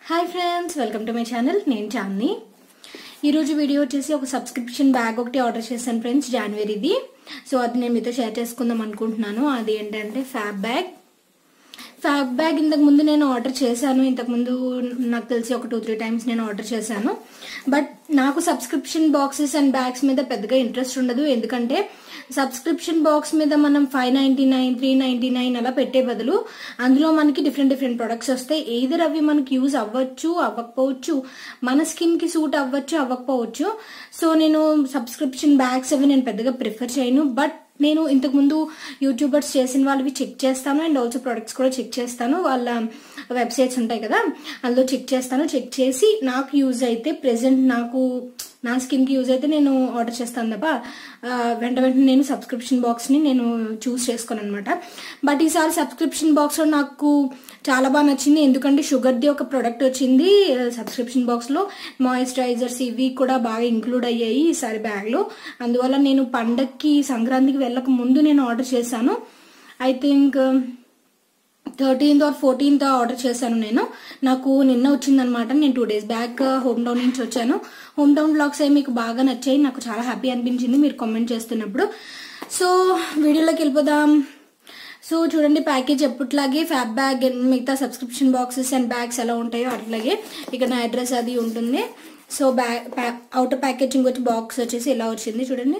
Hi friends welcome to my channel నేను చాందిని ఈరోజు video వచ్చేసి ఒక సబ్స్క్రిప్షన్ బ్యాగ్ ఒకటి ఆర్డర్ చేశాను ఫ్రెండ్స్ జనవరిది సో అది నేను మీతో షేర్ చేసుకుందాం అనుకుంటున్నాను అది ఏంటంటే ఫ్యాబ్ బ్యాగ్ ఫ్యాబ్ బ్యాగ్ ఇంతకు ముందు నేను ఆర్డర్ చేశాను ఇంతకు ముందు నాకు తెలిసి ఒక టూ త్రీ టైమ్స్ నేను ఆర్డర్ చేశాను బట్ నాకు సబ్స్క్రిప్షన్ బాక్సెస్ అండ్ బ్యాగ్స్ మీద పెద్దగా ఇంట్రెస్ట్ ఉండదు ఎందుకంటే సబ్స్క్రిప్షన్ బాక్స్ మీద మనం five ninety nine three ninety nine అలా పెట్టే బదులు అందులో మనకి డిఫరెంట్ డిఫరెంట్ ప్రొడక్ట్స్ వస్తాయి ఏదర్ అవి మనకి యూజ్ అవ్వచ్చు అవ్వకపోవచ్చు మన స్కిన్ కి సూట్ అవ్వచ్చు అవ్వకపోవచ్చు సో నేను సబ్స్క్రిప్షన్ బ్యాగ్స్ అవి నేను పెద్దగా ప్రిఫర్ చేయను బట్ నేను ఇంతకు ముందు యూట్యూబర్స్ చేసిన వాళ్ళవి చెక్ చేస్తాను అండ్ ఆల్సో ప్రొడక్ట్స్ కూడా చెక్ చేస్తాను వాళ్ళ వెబ్సైట్స్ ఉంటాయి కదా అందులో చెక్ చేస్తాను చెక్ చేసి నాకు యూజ్ అయితే ప్రెసెంట్ నాకు నా స్కిన్కి యూజ్ అయితే నేను ఆర్డర్ చేస్తాను తప్ప ఆ, వెంట వెంటనే నేను సబ్స్క్రిప్షన్ బాక్స్ని నేను చూస్ చేసుకోను అనమాట బట్ ఈసారి సబ్స్క్రిప్షన్ బాక్స్లో నాకు చాలా బాగా నచ్చింది ఎందుకంటే షుగర్ది ఒక ప్రోడక్ట్ వచ్చింది సబ్స్క్రిప్షన్ బాక్స్లో మాయిశ్చరైజర్స్ ఇవి కూడా బాగా ఇంక్లూడ్ అయ్యాయి ఈసారి బ్యాగ్లో అందువల్ల నేను పండక్కి సంక్రాంతికి వెళ్ళక ముందు నేను ఆర్డర్ చేశాను I think thirteenth or fourteenth order చేశాను నేను నాకు నిన్న వచ్చిందనమాట నేను two days back home town నుంచి వచ్చాను హోమ్ టౌన్ బ్లాగ్స్ అవి మీకు బాగా నచ్చాయి నాకు చాలా హ్యాపీ అనిపించింది మీరు కామెంట్ చేస్తున్నప్పుడు సో వీడియోలోకి వెళ్ళిపోదాం సో చూడండి ప్యాకేజ్ ఎప్పట్లాగే ఫ్యాబ్ బ్యాగ్ అండ్ మిగతా సబ్స్క్రిప్షన్ బాక్సెస్ అండ్ బ్యాగ్స్ ఎలా ఉంటాయో అట్లాగే ఇక్కడ నా అడ్రస్ అది ఉంటుంది సో బ్యాగ్ అవుటర్ ప్యాకేజింగ్ వచ్చి బాక్స్ వచ్చేసి ఇలా వచ్చింది చూడండి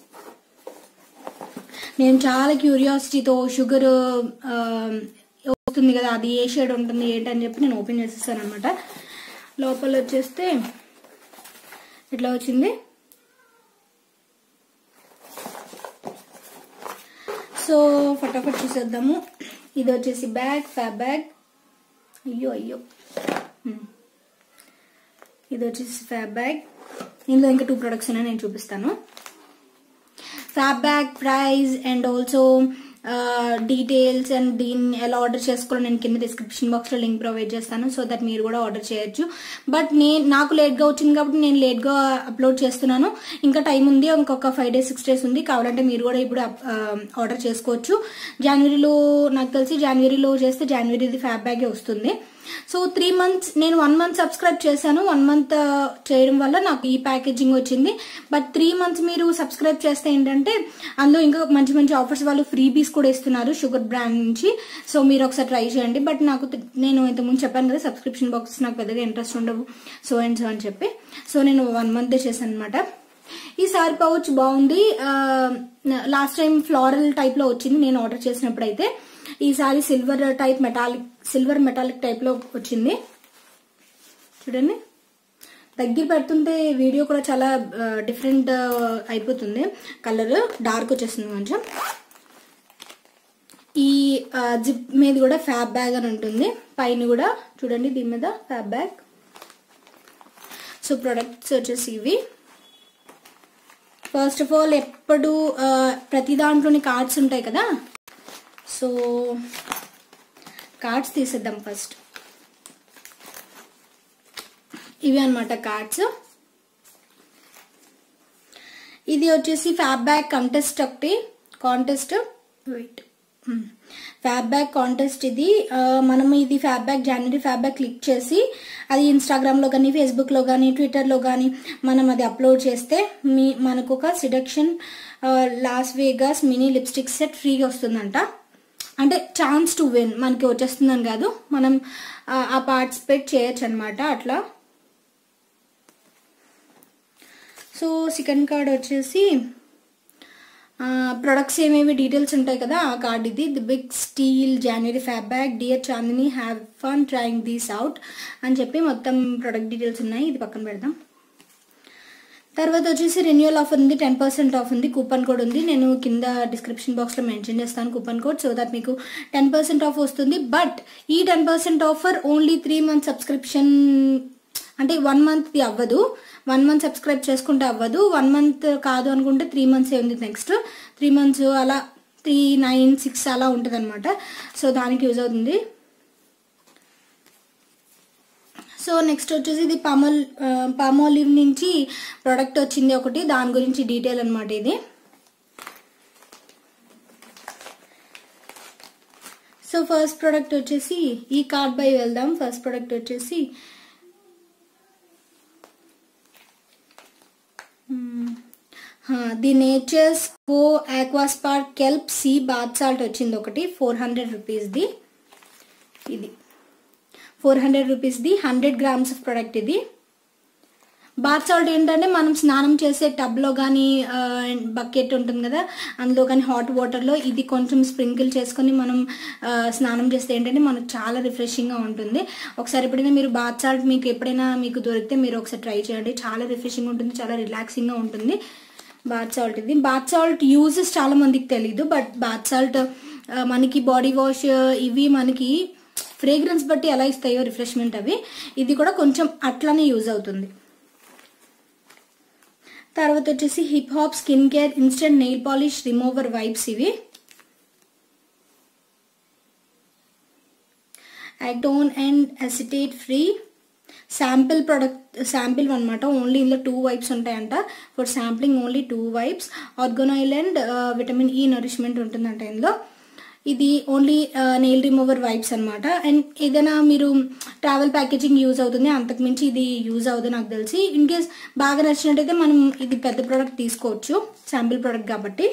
నేను చాలా క్యూరియాసిటీతో షుగర్ వస్తుంది కదా అది ఏ షేడ్ ఉంటుంది ఏంటి అని చెప్పి నేను ఓపెన్ చేసేసాను అనమాట లోపల వచ్చేస్తే ఇట్లా వచ్చింది సో ఫటాఫట్ చూసేద్దాము ఇది వచ్చేసి బ్యాగ్ ఫ్యాబ్ బ్యాగ్ అయ్యో అయ్యో హ్మ్. ఇది వచ్చేసి ఫ్యాబ్ బ్యాగ్ ఇందులో ఇంకా టూ ప్రొడక్ట్స్ ఉన్నాయి నేను చూపిస్తాను Fab bag price and also details and దీన్ని ఎలా ఆర్డర్ చేసుకోవాలో నేను కింద డిస్క్రిప్షన్ బాక్స్లో లింక్ ప్రొవైడ్ చేస్తాను సో దట్ మీరు కూడా ఆర్డర్ చేయొచ్చు బట్ నేను నాకు లేట్గా వచ్చింది కాబట్టి నేను లేట్గా అప్లోడ్ చేస్తున్నాను ఇంకా టైం ఉంది ఇంకొక ఫైవ్ డేస్ సిక్స్ డేస్ ఉంది కావాలంటే మీరు కూడా ఇప్పుడు ఆర్డర్ చేసుకోవచ్చు జనవరిలో నాకు తెలిసి జనవరిలో చేస్తే జనవరిది ఫ్యాబ్ బ్యాగే వస్తుంది సో త్రీ మంత్స్ నేను వన్ మంత్ సబ్స్క్రైబ్ చేశాను వన్ మంత్ చేయడం వల్ల నాకు ఈ ప్యాకేజింగ్ వచ్చింది బట్ త్రీ మంత్స్ మీరు సబ్స్క్రైబ్ చేస్తే ఏంటంటే అందులో ఇంకా మంచి మంచి ఆఫర్స్ వాళ్ళు ఫ్రీబీస్ కూడా ఇస్తున్నారు షుగర్ బ్రాండ్ నుంచి సో మీరు ఒకసారి ట్రై చేయండి బట్ నాకు తి- నేను ఇంతకుముందు చెప్పాను కదా సబ్స్క్రిప్షన్ బాక్సెస్ నాకు పెద్దగా ఇంట్రెస్ట్ ఉండవు సో అండ్ సో అని చెప్పి సో నేను వన్ మంత్ చేశాను అనమాట ఈ సారీ పౌచ్ బాగుంది లాస్ట్ టైం ఫ్లోరల్ టైప్ లో వచ్చింది నేను ఆర్డర్ చేసినప్పుడు అయితే ఈసారి silver type metallic silver metallic type లో వచ్చింది చూడండి దగ్గర పెడుతుంటే వీడియో కూడా చాలా డిఫరెంట్ అయిపోతుంది కలర్ డార్క్ వచ్చేస్తుంది కొంచెం ఈ జిప్ మీద కూడా ఫ్యాబ్ బ్యాగ్ అని ఉంటుంది పైన కూడా చూడండి దీని మీద ఫ్యాబ్ బ్యాగ్ సో ప్రొడక్ట్స్ వచ్చేసి ఇవి ఫస్ట్ ఆఫ్ ఆల్ ఎప్పుడు ఆ, ప్రతి దాంట్లోని కార్డ్స్ ఉంటాయి కదా సో కార్డ్స్ తీసేద్దాం ఫస్ట్ ఇవి అన్నమాట కార్డ్స్ ఇది వచ్చేసి ఫ్యాబ్ బ్యాగ్ కంటెస్ట్ ఒకటి contest wait Fab bag contest ఇది ఆ, మనం ఇది Fab bag January Fab bag click చేసి అది ఇన్స్టాగ్రామ్లో కానీ ఫేస్బుక్లో కానీ ట్విట్టర్లో కానీ మనం అది అప్లోడ్ చేస్తే మీ మనకు ఒక seduction Las Vegas mini lipstick set ఫ్రీగా వస్తుందంట అంటే ఛాన్స్ టు విన్ మనకి వచ్చేస్తుందని కాదు మనం ఆ, ఆ పార్టిసిపేట్ చేయొచ్చు అనమాట అట్లా సో సెకండ్ కార్డ్ వచ్చేసి ప్రొడక్ట్స్ ఏమేమి డీటెయిల్స్ ఉంటాయి కదా ఆ కార్డ్ ఇది the big steal January Fab bag dear Chandini have fun trying these out అని చెప్పి మొత్తం ప్రొడక్ట్ డీటెయిల్స్ ఉన్నాయి ఇది పక్కన పెడదాం తర్వాత వచ్చేసి రెన్యువల్ ఆఫర్ ఉంది టెన్ పర్సెంట్ ఆఫ్ ఉంది కూపన్ కోడ్ ఉంది నేను కింద డిస్క్రిప్షన్ బాక్స్లో మెన్షన్ చేస్తాను కూపన్ కోడ్ సో దట్ మీకు టెన్ పర్సెంట్ ఆఫ్ వస్తుంది బట్ ఈ ten percent offer only three month subscription అంటే వన్ మంత్ది అవ్వదు వన్ మంత్ సబ్స్క్రైబ్ చేసుకుంటే అవ్వదు వన్ మంత్ కాదు అనుకుంటే త్రీ మంత్స్ ఉంది నెక్స్ట్ త్రీ మంత్స్ అలా త్రీ నైన్ సిక్స్ అలా ఉంటుంది అనమాట సో దానికి యూజ్ అవుతుంది సో నెక్స్ట్ వచ్చేసి ఇది పామోల్ పామోలివ్ నుంచి ప్రోడక్ట్ వచ్చింది ఒకటి దాని గురించి డీటెయిల్ అనమాట ఇది సో సో ఫస్ట్ ప్రోడక్ట్ వచ్చేసి ఈ కార్డ్ బై వెళ్దాం ఫస్ట్ ప్రోడక్ట్ వచ్చేసి the Nature's Co Aquaspark kelp sea bath salt వచ్చింది ఒకటి ఫోర్ హండ్రెడ్ రూపీస్ది ఇది ఫోర్ హండ్రెడ్ రూపీస్ది హండ్రెడ్ గ్రామ్స్ ఆఫ్ ప్రొడక్ట్ ఇది బాత్ సాల్ట్ ఏంటంటే మనం స్నానం చేసే టబ్లో కానీ బకెట్ ఉంటుంది కదా అందులో కానీ హాట్ వాటర్లో ఇది కొంచెం స్ప్రింకిల్ చేసుకొని మనం ఆ, స్నానం చేస్తే ఏంటంటే మనకు చాలా రిఫ్రెషింగ్గా ఉంటుంది ఒకసారి ఎప్పుడైనా మీరు బాత్ సాల్ట్ మీకు ఎప్పుడైనా మీకు దొరికితే మీరు ఒకసారి ట్రై చేయండి చాలా రిఫ్రెషింగ్ ఉంటుంది చాలా రిలాక్సింగ్గా ఉంటుంది బాత్ సాల్ట్ ఇది బాత్ సాల్ట్ యూజెస్ చాలా మందికి తెలీదు బట్ బాత్ సాల్ట్ మనకి బాడీ వాష్ ఇవి మనకి ఫ్రేగ్రెన్స్ బట్టి ఎలా ఇస్తాయో రిఫ్రెష్మెంట్ అవి ఇది కూడా కొంచెం అట్లానే యూజ్ అవుతుంది తర్వాత వచ్చేసి hip hop skin care instant nail polish remover wipes ఇవి acetone and acetate free sample product sample అనమాట ఓన్లీ ఇందులో టూ వైప్స్ ఉంటాయంట for sampling only two wipes argan oil and vitamin E nourishment ఉంటుందంట ఇందులో ఇది ఓన్లీ నెయిల్ రిమూవర్ వైప్స్ అనమాట and ఏదైనా మీరు ట్రావెల్ ప్యాకేజింగ్ యూజ్ అవుతుంది అంతకుమించి ఇది యూజ్ అవుతుంది నాకు తెలిసి ఇన్ కేస్ బాగా నచ్చినట్టయితే మనం ఇది పెద్ద ప్రోడక్ట్ తీసుకోవచ్చు శాంపిల్ ప్రోడక్ట్ కాబట్టి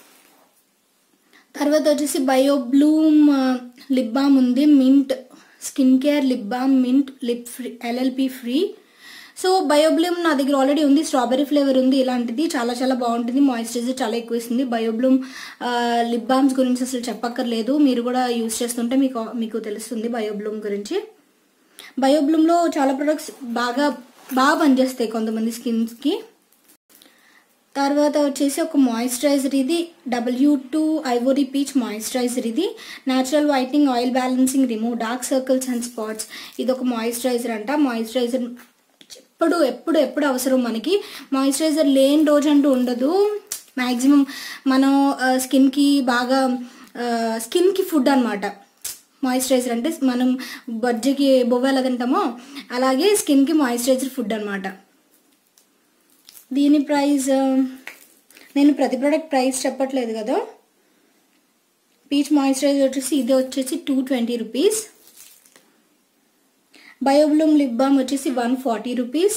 తర్వాత వచ్చేసి బయో బ్లూమ్ లిప్ బామ్ ఉంది mint skin care lip balm mint lip free LLP free so Biobloom నా దగ్గర ఆల్రెడీ ఉంది స్ట్రాబెరీ ఫ్లేవర్ ఉంది ఇలాంటిది చాలా చాలా బాగుంటుంది మాయిశ్చరైజర్ చాలా ఎక్కువ ఇస్తుంది బయోబ్లూమ్ లిప్ బామ్స్ గురించి అసలు చెప్పక్కర్లేదు మీరు కూడా యూస్ చేస్తుంటే మీకు మీకు తెలుస్తుంది బయోబ్లూమ్ గురించి బయోబ్లూమ్లో చాలా ప్రొడక్ట్స్ బాగా బాగా పనిచేస్తాయి కొంతమంది స్కిన్స్కి తర్వాత వచ్చేసి ఒక మాయిశ్చరైజర్ ఇది W two ivory peach moisturiser ఇది natural whitening oil balancing remove dark circles and spots ఇది ఒక మాయిశ్చరైజర్ అంట మాయిశ్చరైజర్ ఎప్పుడు ఎప్పుడు ఎప్పుడు అవసరం మనకి మాయిశ్చరైజర్ లేని రోజు అంటూ ఉండదు మ్యాక్సిమం మనం స్కిన్కి బాగా స్కిన్కి ఫుడ్ అనమాట మాయిశ్చరైజర్ అంటే మనం బజ్జకి బొవ్వ ఎలా తింటామో అలాగే స్కిన్కి మాయిశ్చరైజర్ ఫుడ్ అనమాట దీని ప్రైస్ నేను ప్రతి ప్రోడక్ట్ ప్రైస్ చెప్పట్లేదు కదా పీచ్ మాయిశ్చరైజర్ వచ్చేసి ఇది వచ్చేసి two twenty rupees Biobloom lip balm వచ్చేసి one forty rupees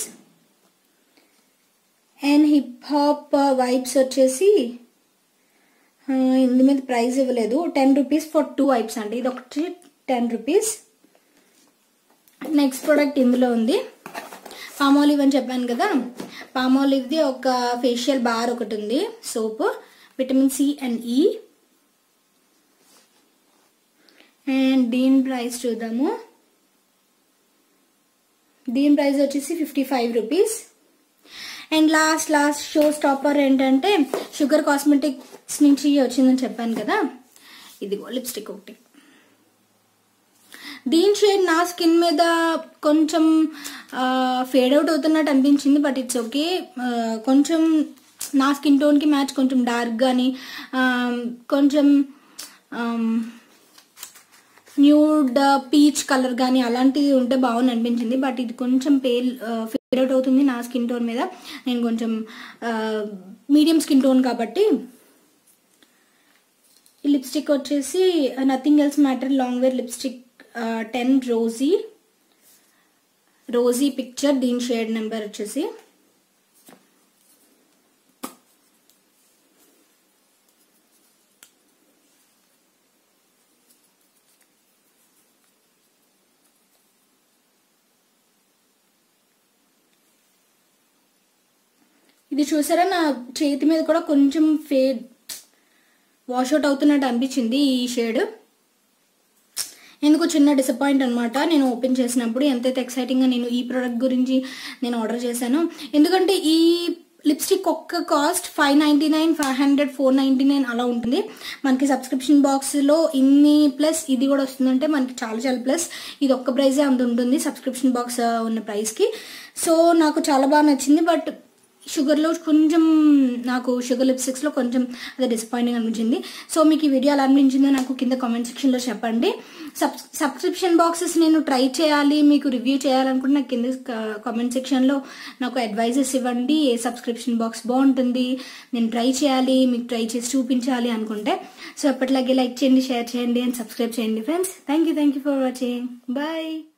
and hip hop wipes వచ్చేసి ఆ, ఇందు మీద ప్రైస్ ఇవ్వలేదు ten rupees for two wipes అండి ఇది ఒకటి టెన్ రూపీస్ నెక్స్ట్ ప్రోడక్ట్ ఇందులో ఉంది పామోలివ్ అని చెప్పాను కదా పామోలివ్ది ఒక ఫేషియల్ బార్ ఒకటి ఉంది soap vitamin C and E and దీని ప్రైస్ చూద్దాము దీని ప్రైస్ వచ్చేసి fifty five rupees and last last show stopper ఏంటంటే షుగర్ కాస్మెటిక్స్ నుంచి వచ్చిందని చెప్పాను కదా ఇదిగో లిప్స్టిక్ ఒకటి దీని షేడ్ నా స్కిన్ మీద కొంచెం ఫేడ్ అవుట్ అవుతున్నట్టు అనిపించింది బట్ ఇట్స్ ఓకే కొంచెం నా స్కిన్ టోన్కి మ్యాచ్ కొంచెం డార్క్ కానీ కొంచెం న్యూడ్ పీచ్ కలర్ కానీ అలాంటిది ఉంటే బాగుంది అనిపించింది బట్ ఇది కొంచెం పేల్ ఫేడ్ అవుట్ అవుతుంది నా స్కిన్ టోన్ మీద నేను కొంచెం మీడియం స్కిన్ టోన్ కాబట్టి ఈ లిప్స్టిక్ వచ్చేసి nothing else matter long wear lipstick ten rosy rosy picture దీని షేడ్ నెంబర్ వచ్చేసి ఇది చూసారా నా చేతి మీద కూడా కొంచెం ఫేడ్ వాషౌట్ అవుతున్నట్టు అనిపించింది ఈ షేడ్ ఎందుకు చిన్న డిసప్పాయింట్ అనమాట నేను ఓపెన్ చేసినప్పుడు ఎంతైతే ఎక్సైటింగ్గా నేను ఈ ప్రోడక్ట్ గురించి నేను ఆర్డర్ చేశాను ఎందుకంటే ఈ లిప్స్టిక్ ఒక్క cost five ninety nine five hundred four ninety nine అలా ఉంటుంది మనకి సబ్స్క్రిప్షన్ బాక్స్లో ఇన్ని ప్లస్ ఇది కూడా వస్తుందంటే మనకి చాలా చాలా ప్లస్ ఇది ఒక్క ప్రైజే అంత ఉంటుంది సబ్స్క్రిప్షన్ బాక్స్ ఉన్న ప్రైస్కి సో నాకు చాలా బాగా నచ్చింది బట్ షుగర్లో కొంచెం నాకు షుగర్ లిప్స్టిక్స్లో కొంచెం అది డిసప్పాయింటింగ్ అనిపించింది సో మీకు ఈ వీడియో ఎలా అనిపించిందో నాకు కింద కామెంట్ సెక్షన్లో చెప్పండి సబ్ సబ్స్క్రిప్షన్ బాక్సెస్ నేను ట్రై చేయాలి మీకు రివ్యూ చేయాలనుకుంటే నాకు కింద కామెంట్ సెక్షన్లో నాకు అడ్వైజెస్ ఇవ్వండి ఏ సబ్స్క్రిప్షన్ బాక్స్ బాగుంటుంది నేను ట్రై చేయాలి మీకు ట్రై చేసి చూపించాలి అనుకుంటే సో ఎప్పటిలాగే లైక్ చేయండి షేర్ చేయండి అండ్ సబ్స్క్రైబ్ చేయండి friends thank you thank you for watching bye